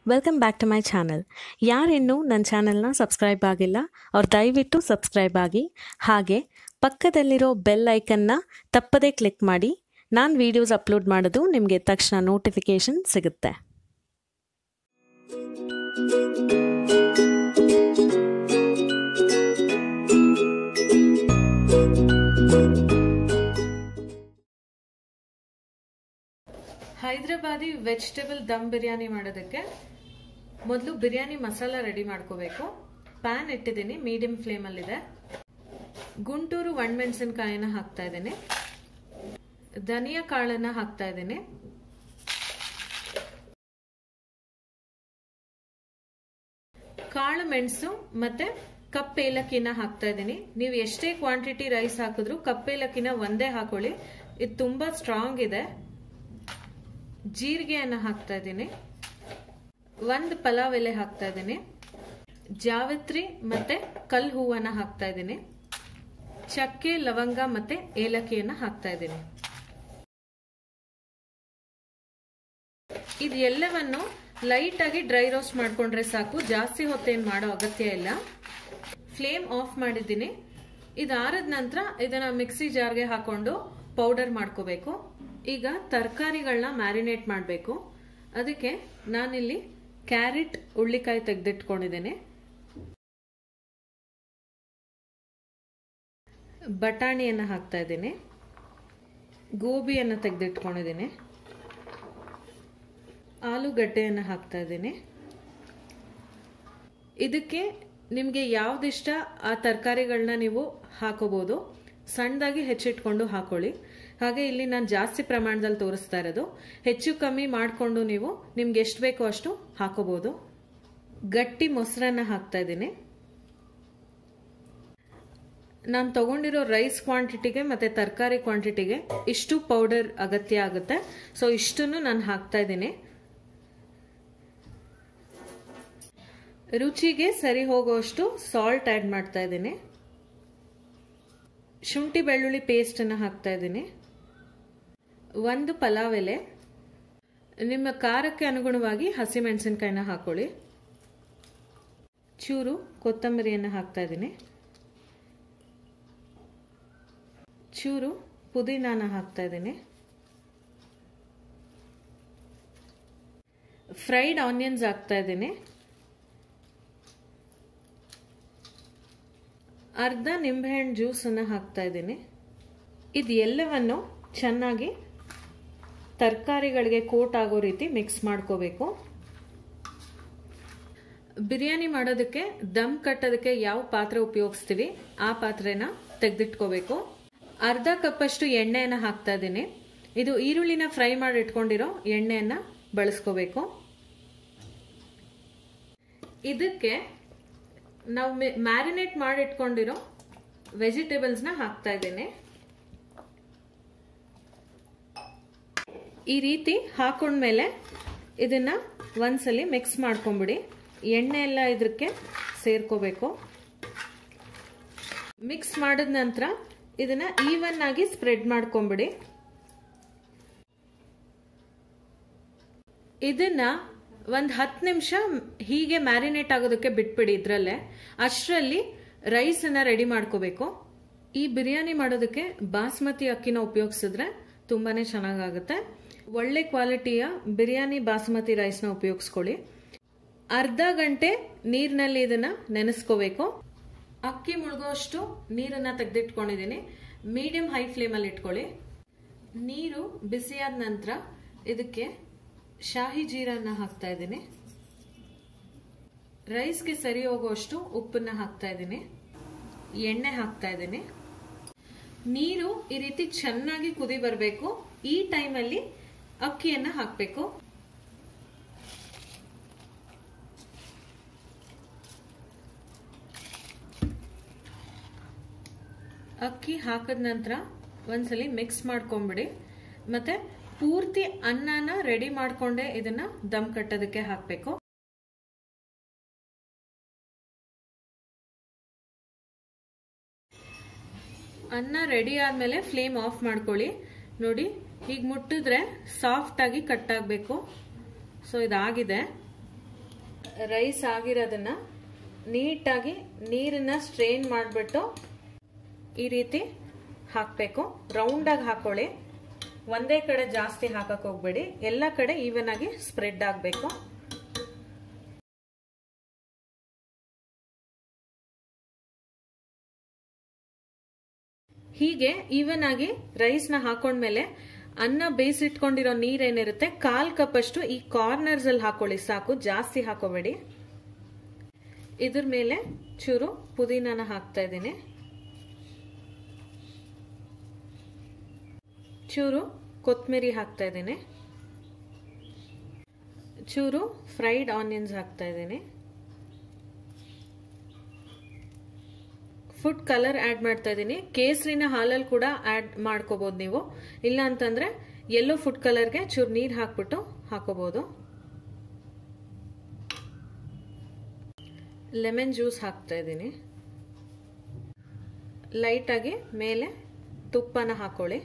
welcome back to my channel ಯಾರಿನ್ನೂ ನನ್ನ ಚಾನಲ್ನ ಸಬ್ಸ್ಕ್ರೈಬ್ ಆಗಿಲ್ಲ ಅವ್ರು ದಯವಿಟ್ಟು ಸಬ್ಸ್ಕ್ರೈಬ್ ಆಗಿ ಹಾಗೆ ಪಕ್ಕದಲ್ಲಿರೋ ಬೆಲ್ ಐಕನ್ನ ತಪ್ಪದೇ ಕ್ಲಿಕ್ ಮಾಡಿ ನಾನು ವೀಡಿಯೋಸ್ ಅಪ್ಲೋಡ್ ಮಾಡೋದು ನಿಮಗೆ ತಕ್ಷಣ ನೋಟಿಫಿಕೇಷನ್ ಸಿಗುತ್ತೆ ಹೈದ್ರಾಬಾದಿ ವೆಜಿಟೇಬಲ್ ದಮ್ ಬಿರಿಯಾನಿ ಮಾಡೋದಕ್ಕೆ ಮೊದಲು ಬಿರಿಯಾನಿ ಮಸಾಲ ರೆಡಿ ಮಾಡ್ಕೋಬೇಕು ಪ್ಯಾನ್ ಇಟ್ಟಿದ್ದೀನಿ ಮೀಡಿಯಂ ಫ್ಲೇಮಲ್ಲಿದೆ ಗುಂಟೂರು ಒಣಮೆಣಸಿನ್ಕಾಯಿನ ಹಾಕ್ತಾ ಇದ್ದೀನಿ ಧನಿಯಾ ಕಾಳನ್ನ ಹಾಕ್ತಾ ಇದ್ದೀನಿ ಕಾಳು ಮೆಣಸು ಮತ್ತೆ ಕಪ್ ಏಲಕ್ಕಿನ ಹಾಕ್ತಾ ಇದ್ದೀನಿ ನೀವು ಎಷ್ಟೇ ಕ್ವಾಂಟಿಟಿ ರೈಸ್ ಹಾಕಿದ್ರು ಕಪ್ ಏಲಕ್ಕಿನ ಒಂದೇ ಹಾಕೊಳ್ಳಿ ಇದು ತುಂಬಾ ಸ್ಟ್ರಾಂಗ್ ಇದೆ ಜೀರಿಗೆಯನ್ನು ಹಾಕ್ತಾ ಇದ್ದೀನಿ ಒಂದು ಪಲಾವ್ ಎಲೆ ಹಾಕ್ತಾ ಇದ್ದೀನಿ ಜಾವತ್ರಿ ಮತ್ತೆ ಕಲ್ ಹೂವನ್ನ ಹಾಕ್ತಾ ಇದ್ದೀನಿ ಚಕ್ಕೆ ಲವಂಗ ಮತ್ತೆ ಏಲಕ್ಕಿಯನ್ನ ಹಾಕ್ತಾ ಇದ್ದೀನಿ ಇದು ಎಲ್ಲವನ್ನು ಲೈಟ್ ಆಗಿ ಡ್ರೈ ರೋಸ್ಟ್ ಮಾಡ್ಕೊಂಡ್ರೆ ಸಾಕು ಜಾಸ್ತಿ ಹೊತ್ತೇನು ಮಾಡೋ ಅಗತ್ಯ ಇಲ್ಲ ಫ್ಲೇಮ್ ಆಫ್ ಮಾಡಿದ್ದೀನಿ ಇದು ಆರದ ನಂತರ ಇದನ್ನ ಮಿಕ್ಸಿ ಜಾರ್ಗೆ ಹಾಕೊಂಡು ಪೌಡರ್ ಮಾಡ್ಕೋಬೇಕು ಈಗ ತರಕಾರಿಗಳನ್ನ ಮ್ಯಾರಿನೇಟ್ ಮಾಡಬೇಕು ಅದಕ್ಕೆ ನಾನಿಲ್ಲಿ ಕ್ಯಾರೆಟ್ ಉಳ್ಳಿಕಾಯಿ ತೆಗೆದಿಟ್ಕೊಂಡಿದ್ದೇನೆ ಬಟಾಣಿಯನ್ನು ಹಾಕ್ತಾ ಇದ್ದೀನಿ ಗೋಬಿಯನ್ನು ತೆಗೆದಿಟ್ಕೊಂಡಿದ್ದೀನಿ ಆಲೂಗಡ್ಡೆಯನ್ನು ಹಾಕ್ತಾ ಇದ್ದೀನಿ ಇದಕ್ಕೆ ನಿಮಗೆ ಯಾವ್ದಿಷ್ಟ ಆ ತರಕಾರಿಗಳನ್ನ ನೀವು ಹಾಕೋಬಹುದು ಸಣ್ಣದಾಗಿ ಹೆಚ್ಚಿಟ್ಕೊಂಡು ಹಾಕೊಳ್ಳಿ ಹಾಗೆ ಇಲ್ಲಿ ನಾನು ಜಾಸ್ತಿ ಪ್ರಮಾಣದಲ್ಲಿ ತೋರಿಸ್ತಾ ಇರೋದು ಹೆಚ್ಚು ಕಮ್ಮಿ ಮಾಡಿಕೊಂಡು ನೀವು ನಿಮ್ಗೆ ಎಷ್ಟು ಬೇಕೋ ಅಷ್ಟು ಹಾಕೋಬಹುದು ಗಟ್ಟಿ ಮೊಸರನ್ನ ಹಾಕ್ತಾ ಇದ್ದೀನಿ ನಾನು ತಗೊಂಡಿರೋ ರೈಸ್ ಕ್ವಾಂಟಿಟಿಗೆ ಮತ್ತೆ ತರಕಾರಿ ಕ್ವಾಂಟಿಟಿಗೆ ಇಷ್ಟು ಪೌಡರ್ ಅಗತ್ಯ ಆಗುತ್ತೆ ಸೊ ಇಷ್ಟನ್ನು ನಾನು ಹಾಕ್ತಾ ಇದ್ದೀನಿ ರುಚಿಗೆ ಸರಿ ಹೋಗುವಷ್ಟು ಸಾಲ್ಟ್ ಆ್ಯಡ್ ಮಾಡ್ತಾ ಇದ್ದೀನಿ ಶುಂಠಿ ಬೆಳ್ಳುಳ್ಳಿ ಪೇಸ್ಟನ್ನು ಹಾಕ್ತಾ ಇದ್ದೀನಿ ಒಂದು ಪಲಾವ್ ಎಲೆ ನಿಮ್ಮ ಖಾರಕ್ಕೆ ಅನುಗುಣವಾಗಿ ಹಸಿಮೆಣಸಿನ್ಕಾಯಿನ ಹಾಕೊಳ್ಳಿ ಚೂರು ಕೊತ್ತಂಬರಿಯನ್ನು ಹಾಕ್ತಾ ಇದ್ದೀನಿ ಚೂರು ಪುದೀನಾನ ಹಾಕ್ತಾ ಇದ್ದೀನಿ ಫ್ರೈಡ್ ಆನಿಯನ್ಸ್ ಹಾಕ್ತಾ ಇದ್ದೀನಿ ಅರ್ಧ ನಿಂಬೆಹಣ್ಣು ಜ್ಯೂಸನ್ನು ಹಾಕ್ತಾ ಇದ್ದೀನಿ ಇದು ಎಲ್ಲವನ್ನು ಚೆನ್ನಾಗಿ ತರಕಾರಿಗಳಿಗೆ ಕೋಟ್ ಆಗೋ ರೀತಿ ಮಿಕ್ಸ್ ಮಾಡ್ಕೋಬೇಕು ಬಿರಿಯಾನಿ ಮಾಡೋದಕ್ಕೆ ದಮ್ ಕಟ್ಟೋದಕ್ಕೆ ಯಾವ ಪಾತ್ರೆ ಉಪಯೋಗಿಸ್ತೀವಿ ಆ ಪಾತ್ರೆನ ತೆಗೆದಿಟ್ಕೋಬೇಕು ಅರ್ಧ ಕಪ್ಪಷ್ಟು ಎಣ್ಣೆಯನ್ನು ಹಾಕ್ತಾ ಇದ್ದೀನಿ ಇದು ಈರುಳ್ಳಿನ ಫ್ರೈ ಮಾಡಿ ಇಟ್ಕೊಂಡಿರೋ ಎಣ್ಣೆಯನ್ನ ಬಳಸ್ಕೋಬೇಕು ಇದಕ್ಕೆ ನಾವು ಮ್ಯಾರಿನೇಟ್ ಮಾಡಿ ಇಟ್ಕೊಂಡಿರೋ ವೆಜಿಟೇಬಲ್ಸ್ನ ಹಾಕ್ತಾ ಇದ್ದೇನೆ ಈ ರೀತಿ ಹಾಕೊಂಡ್ಮೇಲೆ ಇದನ್ನ ಒಂದ್ಸಲಿ ಮಿಕ್ಸ್ ಮಾಡ್ಕೊಂಬಿಡಿ ಎಣ್ಣೆ ಎಲ್ಲ ಇದಕ್ಕೆ ಸೇರ್ಕೋಬೇಕು ಮಿಕ್ಸ್ ಮಾಡಿದ ನಂತರ ಇದನ್ನ ಈವನ್ ಆಗಿ ಸ್ಪ್ರೆಡ್ ಮಾಡ್ಕೊಂಬಿಡಿ ಇದನ್ನ ಒಂದು ಹತ್ತು ನಿಮಿಷ ಹೀಗೆ ಮ್ಯಾರಿನೇಟ್ ಆಗೋದಕ್ಕೆ ಬಿಟ್ಬಿಡಿ ಇದರಲ್ಲೇ ಅಷ್ಟರಲ್ಲಿ ರೈಸನ್ನು ರೆಡಿ ಮಾಡ್ಕೋಬೇಕು ಈ ಬಿರಿಯಾನಿ ಮಾಡೋದಕ್ಕೆ ಬಾಸ್ಮತಿ ಅಕ್ಕಿನ ಉಪಯೋಗಿಸಿದ್ರೆ ತುಂಬಾನೇ ಚೆನ್ನಾಗಾಗುತ್ತೆ ಒಳ್ಳೆ ಕ್ವಾಲಿಟಿಯ ಬಿರಿಯಾನಿ ಬಾಸ್ಮತಿ ರೈಸ್ನ ಉಪಯೋಗಿಸ್ಕೊಳ್ಳಿ ಅರ್ಧ ಗಂಟೆ ನೀರಿನಲ್ಲಿ ಇದನ್ನ ನೆನೆಸ್ಕೋಬೇಕು ಅಕ್ಕಿ ಮುಳುಗೋಷ್ಟು ನೀರನ್ನ ತೆಗೆದಿಟ್ಕೊಂಡಿದ್ದೀನಿ ಮೀಡಿಯಂ ಹೈ ಫ್ಲೇಮಲ್ಲಿ ಇಟ್ಕೊಳ್ಳಿ ನೀರು ಬಿಸಿಯಾದ ನಂತರ ಇದಕ್ಕೆ ಶಾಹಿ ಜೀರನ್ನ ಹಾಕ್ತಾ ಇದ್ದೀನಿ ರೈಸ್ಗೆ ಸರಿ ಹೋಗುವಷ್ಟು ಉಪ್ಪನ್ನ ಹಾಕ್ತಾ ಇದ್ದೀನಿ ಎಣ್ಣೆ ಹಾಕ್ತಾ ಇದ್ದೀನಿ ನೀರು ಈ ರೀತಿ ಚೆನ್ನಾಗಿ ಕುದಿ ಬರಬೇಕು ಈ ಟೈಮಲ್ಲಿ ಅಕ್ಕಿಯನ್ನ ಹಾಕಬೇಕು ಅಕ್ಕಿ ಹಾಕಿದ ನಂತರ ಒಂದ್ಸಲಿ ಮಿಕ್ಸ್ ಮಾಡ್ಕೊಂಬಿಡಿ ಮತ್ತೆ ಪೂರ್ತಿ ಅನ್ನನ ರೆಡಿ ಮಾಡ್ಕೊಂಡೆ ಇದನ್ನ ದಮ್ ಕಟ್ಟೋದಕ್ಕೆ ಹಾಕಬೇಕು ಅನ್ನ ರೆಡಿ ಆದ್ಮೇಲೆ ಫ್ಲೇಮ್ ಆಫ್ ಮಾಡ್ಕೊಳ್ಳಿ ನೋಡಿ ಹೀಗೆ ಮುಟ್ಟಿದ್ರೆ ಸಾಫ್ಟ್ ಆಗಿ ಕಟ್ ಆಗಬೇಕು ಸೊ ಇದಾಗಿದೆ ರೈಸ್ ಆಗಿರೋದನ್ನ ನೀಟಾಗಿ ನೀರನ್ನ ಸ್ಟ್ರೈನ್ ಮಾಡಿಬಿಟ್ಟು ಈ ರೀತಿ ಹಾಕಬೇಕು ರೌಂಡಾಗಿ ಹಾಕೊಳ್ಳಿ ಒಂದೇ ಕಡೆ ಜಾಸ್ತಿ ಹಾಕಕ್ಕೆ ಹೋಗ್ಬೇಡಿ ಎಲ್ಲ ಕಡೆ ಈವನ್ ಆಗಿ ಸ್ಪ್ರೆಡ್ ಆಗಬೇಕು ಹೀಗೆ ಈವನ್ ಆಗಿ ರೈಸ್ನ ಹಾಕೊಂಡ್ಮೇಲೆ ಅನ್ನ ಬೇಯಿಸಿಟ್ಕೊಂಡಿರೋ ನೀರೇನಿರುತ್ತೆ ಕಾಲ್ ಕಪ್ ಅಷ್ಟು ಈ ಕಾರ್ನರ್ಸ್ ಅಲ್ಲಿ ಹಾಕೊಳ್ಳಿ ಸಾಕು ಜಾಸ್ತಿ ಹಾಕೋಬೇಡಿ ಇದ್ರ ಮೇಲೆ ಚೂರು ಪುದೀನಾನ ಹಾಕ್ತಾ ಇದ್ದೀನಿ ಚೂರು ಕೊತ್ತಂಬರಿ ಹಾಕ್ತಾ ಇದ್ದೀನಿ ಚೂರು ಫ್ರೈಡ್ ಆನಿಯನ್ಸ್ ಹಾಕ್ತಾ ಇದ್ದೀನಿ ಫುಡ್ ಕಲರ್ ಆ್ಯಡ್ ಮಾಡ್ತಾ ಇದ್ದೀನಿ ಕೇಸರಿನ ಹಾಲಲ್ಲಿ ಕೂಡ ಆ್ಯಡ್ ಮಾಡ್ಕೋಬೋದು ನೀವು ಇಲ್ಲ ಅಂತಂದ್ರೆ ಎಲ್ಲೋ ಫುಡ್ ಕಲರ್ಗೆ ಚೂರು ನೀರು ಹಾಕ್ಬಿಟ್ಟು ಹಾಕೋಬಹುದು ಲೆಮನ್ ಜ್ಯೂಸ್ ಹಾಕ್ತಾ ಇದ್ದೀನಿ ಲೈಟಾಗಿ ಮೇಲೆ ತುಪ್ಪನ ಹಾಕೊಳ್ಳಿ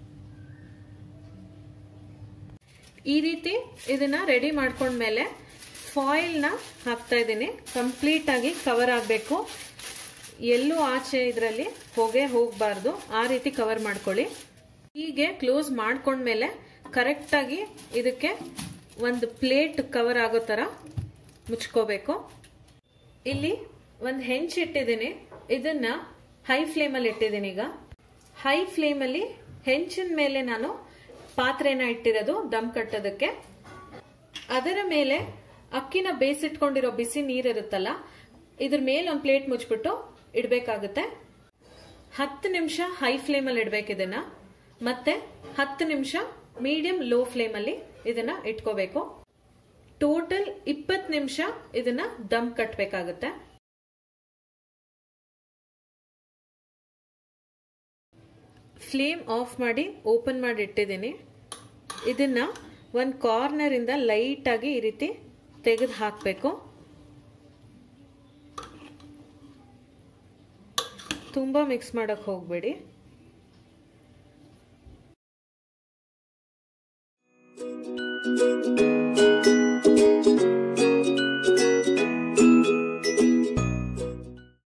ಈ ರೀತಿ ಇದನ್ನ ರೆಡಿ ಮಾಡ್ಕೊಂಡ್ಮೇಲೆ ಫಾಯಿಲ್ನ ಹಾಕ್ತಾ ಇದ್ದೀನಿ ಕಂಪ್ಲೀಟ್ ಆಗಿ ಕವರ್ ಆಗಬೇಕು ಎಲ್ಲೂ ಆಚೆ ಇದರಲ್ಲಿ ಹೊಗೆ ಹೋಗಬಾರ್ದು ಆ ರೀತಿ ಕವರ್ ಮಾಡ್ಕೊಳ್ಳಿ ಹೀಗೆ ಕ್ಲೋಸ್ ಮಾಡ್ಕೊಂಡ್ಮೇಲೆ ಕರೆಕ್ಟಾಗಿ ಇದಕ್ಕೆ ಒಂದು ಪ್ಲೇಟ್ ಕವರ್ ಆಗೋ ಥರ ಮುಚ್ಕೋಬೇಕು ಇಲ್ಲಿ ಒಂದು ಹೆಂಚು ಇಟ್ಟಿದ್ದೀನಿ ಇದನ್ನ ಹೈ ಫ್ಲೇಮಲ್ಲಿ ಇಟ್ಟಿದ್ದೀನಿ ಈಗ ಹೈ ಫ್ಲೇಮಲ್ಲಿ ಹೆಂಚಿನ ಮೇಲೆ ನಾನು ಪಾತ್ರೆನ ಇಟ್ಟಿರೋದು ದಮ್ ಕಟ್ಟೋದಕ್ಕೆ ಅದರ ಮೇಲೆ ಅಕ್ಕಿನ ಬೇಯಿಸಿಟ್ಕೊಂಡಿರೋ ಬಿಸಿ ನೀರಿರುತ್ತಲ್ಲ ಇದ್ರ ಮೇಲೆ ಒಂದು ಪ್ಲೇಟ್ ಮುಚ್ಬಿಟ್ಟು ಇಡಬೇಕಾಗುತ್ತೆ ಹತ್ತು ನಿಮಿಷ ಹೈ ಫ್ಲೇಮಲ್ಲಿ ಇಡ್ಬೇಕು ಇದನ್ನ ಮತ್ತೆ ಹತ್ತು ನಿಮಿಷ ಮೀಡಿಯಂ ಲೋ ಫ್ಲೇಮಲ್ಲಿ ಇದನ್ನ ಇಟ್ಕೋಬೇಕು ಟೋಟಲ್ ಇಪ್ಪತ್ತು ನಿಮಿಷ ಇದನ್ನ ದಮ್ ಕಟ್ಟಬೇಕಾಗುತ್ತೆ ಫ್ಲೇಮ್ ಆಫ್ ಮಾಡಿ ಓಪನ್ ಮಾಡಿ ಇಟ್ಟಿದ್ದೀನಿ ಇದನ್ನ ಒಂದು ಕಾರ್ನರ್ ಇಂದ ಲೈಟ್ ಆಗಿ ಈ ರೀತಿ ತೆಗೆದು ಹಾಕಬೇಕು ತುಂಬ ಮಿಕ್ಸ್ ಮಾಡಕ್ಕೆ ಹೋಗಬೇಡಿ thank you